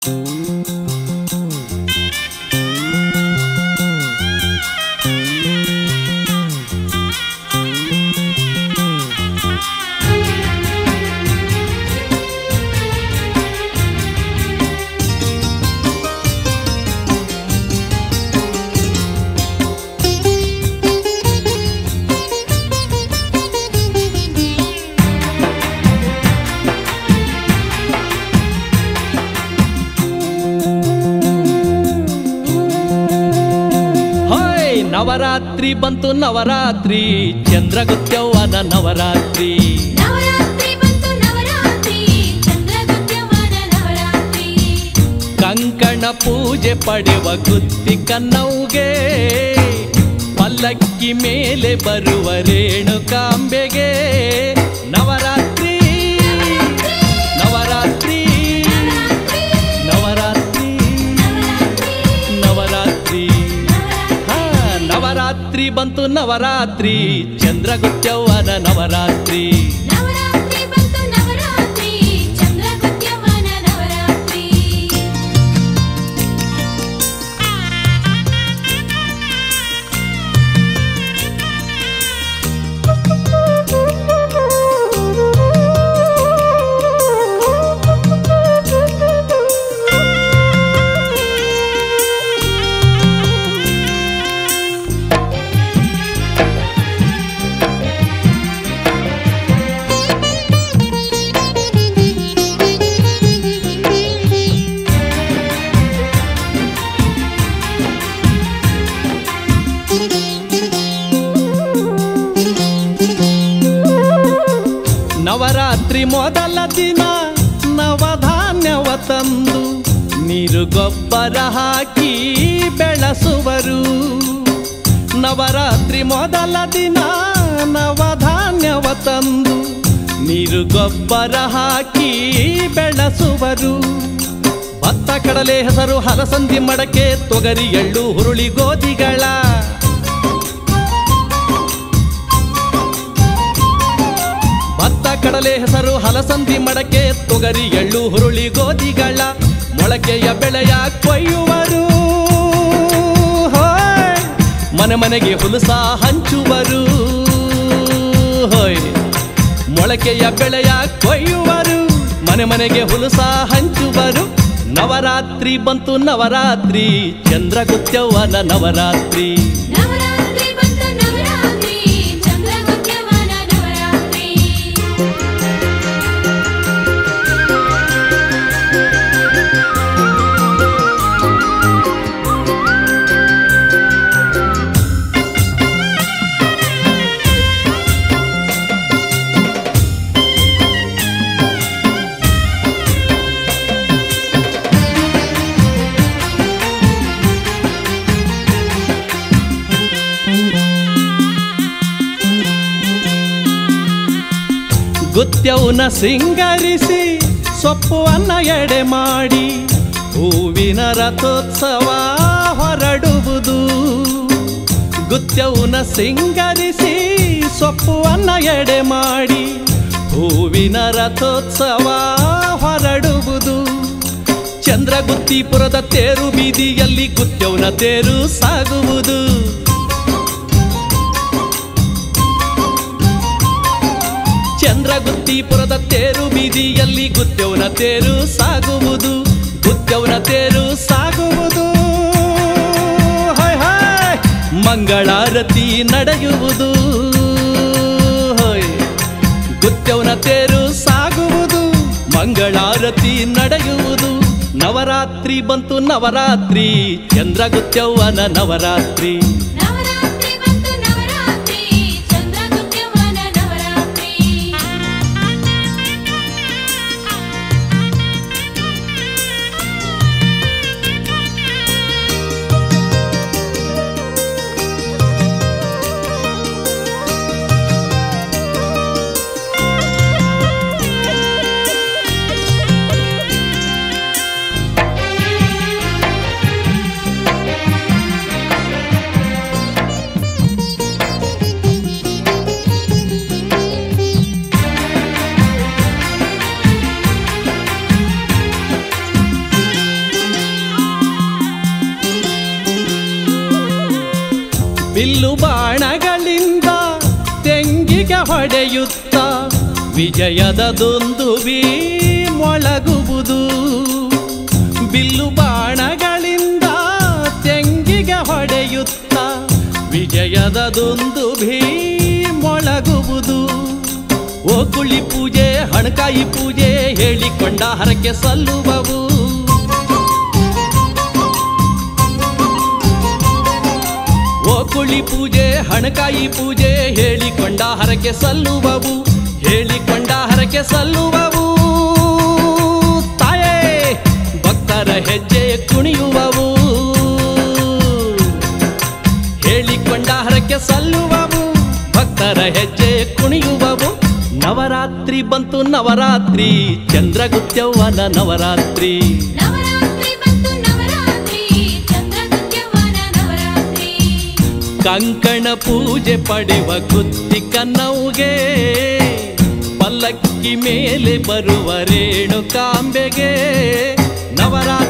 Hi Navratri ಬಂತು ನವರಾತ್ರಿ ಚಂದ್ರಗುತ್ಯವ್ವನ ನವರಾತ್ರಿ ನವರಾತ್ರಿ ಬಂತು ನವರಾತ್ರಿ ಚಂದ್ರಗುತ್ಯವಾದ ನವರಾತ್ರಿ ಕಂಕಣ ಪೂಜೆ ಪಡೆವ ಗುತ್ತಿ ಕನ್ನೌಗೆ ಪಲ್ಲಕ್ಕಿ ಮೇಲೆ ಬರುವ ರೇಣುಕಾಂಬೆಗೆ ನವರಾತ್ರಿ ನವರಾತ್ರಿ ನವರಾತ್ರಿ ನವರಾತ್ರಿ ಹಾ ನವರಾತ್ರಿ ಬಂತು ನವರಾತ್ರಿ ಚಂದ್ರಗುತ್ಯವ್ವನ ನವರಾತ್ರಿ ನವರಾತ್ರಿ ಬಂತು ನವರಾತ್ರಿ ಚಂದ್ರಗುತ್ಯವಾದ ನವರಾತ್ರಿ ನವರಾತ್ರಿ ಮೊದಲ ದಿನ ನವಧಾನ್ಯವ ತಂದು ನೀರು ಗೊಬ್ಬರ ಹಾಕಿ ಬೆಳೆಸುವರು ನವರಾತ್ರಿ ಮೊದಲ ದಿನ ನವಧಾನ್ಯವ ತಂದು ನೀರು ಗೊಬ್ಬರ ಹಾಕಿ ಬೆಳೆಸುವರು ಭತ್ತ ಕಡಲೆ ಹೆಸರು ಹಲಸಂದಿ ಮಡಕೆ ತೊಗರಿ ಎಳ್ಳು ಹುರುಳಿ ಗೋಧಿಗಳ ಭತ್ತ ಕಡಲೆ ಹೆಸರು ಹಲಸಂದಿ ಮಡಕೆ ತೊಗರಿ ಎಳ್ಳು ಹುರುಳಿ ಗೋಧಿಗಳ ಮೊಳಕೆಯ ಬೆಳೆಯ ಕೊಯ್ಯುವರು ಹೋಯ್. ಮನೆ ಮನೆಗೆ ಹುಲಸ ಹಂಚುವರು ಹೋಯ್ ಮೊಳಕೆಯ ಬೆಳೆಯ ಕೊಯ್ಯುವರು ಮನೆ ಮನೆಗೆ ಹುಲಸ ಹಂಚುವರು ನವರಾತ್ರಿ ಬಂತು ನವರಾತ್ರಿ ಚಂದ್ರಗುತ್ಯವ್ವನ ನವರಾತ್ರಿ ನವರಾತ್ರಿ ಬಂತು ನವರಾತ್ರಿ ಚಂದ್ರಗುತ್ಯವಾದ ನವರಾತ್ರಿ ಗುತ್ಯೌನ ಸಿಂಗರಿಸಿ ಸೊಪ್ಪುವನ್ನ ಎಡೆ ಮಾಡಿ ಹೂವಿನ ರಥೋತ್ಸವ ಹೊರಡುವುದು ಗುತ್ಯೌನ ಸಿಂಗರಿಸಿ ಸೊಪ್ಪುವನ್ನ ಎಡೆ ಮಾಡಿ ಹೂವಿನ ರಥೋತ್ಸವ ಹೊರಡುವುದು ಚಂದ್ರಗುತ್ತಿಪುರದ ತೇರು ಬೀದಿಯಲ್ಲಿ ಗುತ್ಯೌನ ತೇರು ಸಾಗುವುದು ಚಂದ್ರಗುತ್ತಿಪುರದ ತೇರು ಬೀದಿಯಲ್ಲಿ ಗುತ್ಯವ್ನ ತೇರು ಸಾಗುವುದು ಗುತ್ಯವ್ನ ತೇರು ಸಾಗುವುದು ಹಾಯ್ ಹಾಯ್ ಮಂಗಳಾರತಿ ನಡೆಯುವುದು ಹೋಯ್ ಗುತ್ಯವ್ನ ತೇರು ಸಾಗುವುದು ಮಂಗಳಾರತಿ ನಡೆಯುವುದು ನವರಾತ್ರಿ ಬಂತು ನವರಾತ್ರಿ ಚಂದ್ರಗುತ್ಯವ್ವನ ನವರಾತ್ರಿ ನವರಾತ್ರಿ ಬಂತು ನವರಾತ್ರಿ ಚಂದ್ರಗುತ್ಯವಾದ ನವರಾತ್ರಿ ಹ ಬಿಲ್ಲು ಬಾಣಗಳಿಂದ ತೆಂಗಿಗೆ ಹೊಡೆಯುತ್ತ ವಿಜಯದ ದುಂದುಬಿ ಮೊಳಗುವುದು ಬಿಲ್ಲು ಬಾಣಗಳಿಂದ ತೆಂಗಿಗೆ ಹೊಡೆಯುತ್ತ ವಿಜಯದ ದುಂದುಬಿ ಮೊಳಗುವುದು ಓಕುಳಿ ಪೂಜೆ ಹಣಕಾಯಿ ಪೂಜೆ ಹೇಳಿಕೊಂಡ ಹರಕೆ ಸಲ್ಲುವವು ಓಕುಳಿ ಪೂಜೆ ಹಣಕಾಯಿ ಪೂಜೆ ಹೇಳಿಕೊಂಡ ಹರಕೆ ಸಲ್ಲುವವು ಹೇಳಿಕೊಂಡ ಹರಕೆ ಸಲ್ಲುವವು ತಾಯೇ ಭಕ್ತರ ಹೆಜ್ಜೆ ಕುಣಿಯುವವು ಹೇಳಿಕೊಂಡ ಹರಕೆ ಸಲ್ಲುವವು ಭಕ್ತರ ಹೆಜ್ಜೆ ಕುಣಿಯುವವು ನವರಾತ್ರಿ ಬಂತು ನವರಾತ್ರಿ ಚಂದ್ರಗುತ್ಯವ್ವನ ನವರಾತ್ರಿ ನವರಾತ್ರಿ ಬಂತು ನವರಾತ್ರಿ ಚಂದ್ರಗುತ್ಯವನ ನವರಾತ್ರಿ ಕಂಕಣ ಪೂಜೆ ಪಡೆವ ಗುತ್ತಿ ಕನ್ನವುಗೆ ಪಲ್ಲಕ್ಕಿ ಮೇಲೆ ಬರುವ ರೇಣುಕಾಂಬೆಗೆ ನವರಾತ್ರಿ